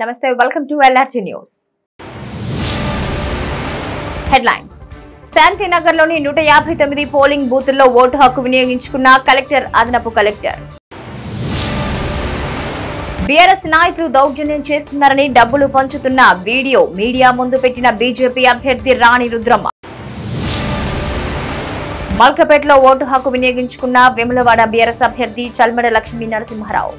నమస్తే welcome to LRG news headlines శాంతినగర్లోని నూట యాభై తొమ్మిది పోలింగ్ బూతుల్లో ఓటు హక్కు వినియోగించుకున్న కలెక్టర్ అదనపు కలెక్టర్ బీఆర్ఎస్ నాయకులు దౌర్జన్యం చేస్తున్నారని డబ్బులు పంచుతున్న వీడియో మీడియా ముందు పెట్టిన బీజేపీ అభ్యర్థి రాణి రుద్రమ్మ మల్కపేటలో ఓటు హక్కు వినియోగించుకున్న వేములవాడ బీఆర్ఎస్ అభ్యర్థి చల్మడ లక్ష్మీ నరసింహారావు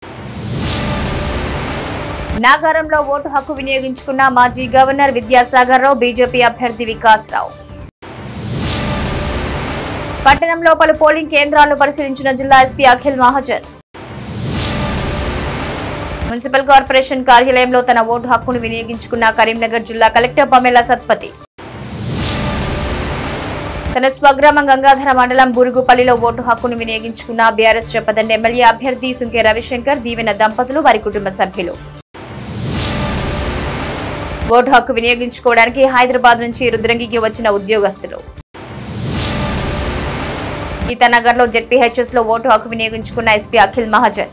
నాగారంలో ఓటు హక్కు వినియోగించుకున్న మాజీ గవర్నర్ విద్యాసాగర్ రావు బీజేపీ అభ్యర్థి వికాస్ రావు పట్టణంలో పలు పోలింగ్ కేంద్రాలను పరిశీలించిన జిల్లా SP Akhil Mahajan municipal corporation కార్యాలయంలో తన ఓటు హక్కును వినియోగించుకున్న కరీంనగర్ జిల్లా కలెక్టర్ పమేలా సత్పతి తన స్వగ్రామం గంగాధర మండలం బురుగుపల్లిలో ఓటు హక్కును వినియోగించుకున్న బీఆర్ఎస్ చెప్పదండి ఎమ్మెల్యే అభ్యర్థి సుంకే రవిశంకర్ దీవెన దంపతులు వారి కుటుంబ సభ్యులు ఓటు హక్కు వినియోగించుకోవడానికి హైదరాబాద్ నుంచి రుద్రంగికి వచ్చిన ఉద్యోగస్తులు గీతానగర్ లో జెడ్పీహెచ్ఎస్ లో ఓటు హక్కు వినియోగించుకున్న ఎస్పీ అఖిల్ మహాజన్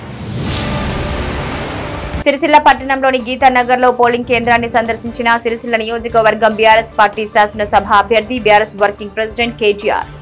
సిరిసిల్ల పట్టణంలోని గీతానగర్ లో పోలింగ్ కేంద్రాన్ని సందర్శించిన సిరిసిల్ల నియోజకవర్గం బీఆర్ఎస్ పార్టీ శాసనసభ అభ్యర్థి బీఆర్ఎస్ వర్కింగ్ ప్రెసిడెంట్ కేటీఆర్